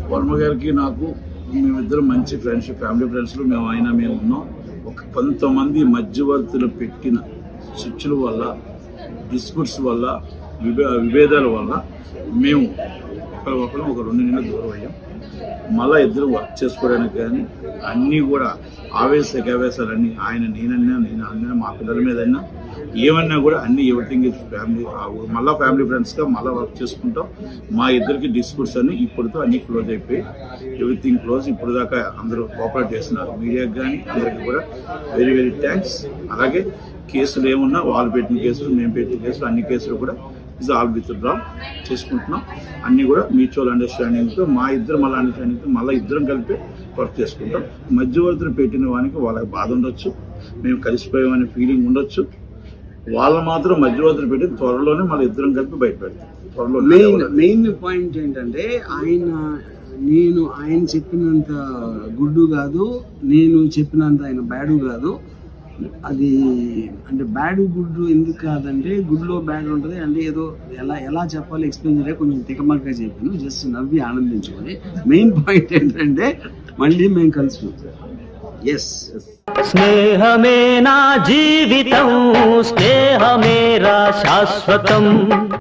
వర్మ గారికి నాకు మేమిద్దరం మంచి ఫ్రెండ్షిప్ ఫ్యామిలీ ఫ్రెండ్స్లో మేము ఆయన మేము ఉన్నాం ఒక కొంతమంది మధ్యవర్తులు పెట్టిన స్విచ్ల వల్ల డిస్ప్యూట్స్ వల్ల విభే విభేదాల వల్ల మేము ఒకరి ఒకరు ఒక రెండు నెలలు దూరం అయ్యాం మళ్ళా ఇద్దరు వర్క్ చేసుకోవడానికి కానీ అన్నీ కూడా ఆవేశ గవేశాలన్నీ ఆయన నేనన్నా నేను అన్నా మా పిల్లల మీద అయినా ఏమన్నా కూడా అన్ని ఎవ్రీథింగ్ ఇస్ ఫ్యామిలీ మళ్ళా ఫ్యామిలీ ఫ్రెండ్స్గా మళ్ళా వర్క్ చేసుకుంటాం మా ఇద్దరికి డిస్ప్యూట్స్ అన్ని ఇప్పుడుతో అన్ని క్లోజ్ అయిపోయి ఎవ్రీథింగ్ క్లోజ్ ఇప్పుడు దాకా అందరూ కోఆపరేట్ చేస్తున్నారు మీడియాకి కానీ అందరికీ కూడా వెరీ వెరీ థ్యాంక్స్ అలాగే కేసులు ఏమున్నా వాళ్ళు పెట్టిన కేసులు మేము పెట్టిన కేసులు అన్ని కేసులు కూడా ఇస్ ఆల్ విత్ డ్రా చేసుకుంటున్నాం అన్ని కూడా మ్యూచువల్ అండర్స్టాండింగ్తో మా ఇద్దరు మళ్ళీ అండర్స్టాండింగ్తో మళ్ళీ ఇద్దరం కలిపి వర్క్ చేసుకుంటాం మధ్యవర్తులు పెట్టిన వానికి వాళ్ళకి బాధ ఉండొచ్చు మేము కలిసిపోయామనే ఫీలింగ్ ఉండొచ్చు వాళ్ళు మాత్రం మధ్యవర్తులు పెట్టి త్వరలోనే మళ్ళీ ఇద్దరం కలిపి బయట పెడతాం త్వరలో మెయిన్ మెయిన్ పాయింట్ ఏంటంటే ఆయన నేను ఆయన చెప్పినంత గుడ్డు కాదు నేను చెప్పినంత ఆయన బ్యాడు కాదు అది అంటే బ్యాడ్ గుడ్డు ఎందుకు కాదంటే గుడ్లో బ్యాడ్ ఉంటుంది అంటే ఏదో ఎలా ఎలా చెప్పాలి ఎక్స్ప్లెయిన్ చేయాలి కొంచెం తికమకగా చెప్పాను జస్ట్ నవ్వి ఆనందించుకోండి మెయిన్ పాయింట్ ఏంటంటే మళ్ళీ మేము కలిసి ఎస్ స్నేహమే నా జీవితం స్నేహమేరా శాశ్వతం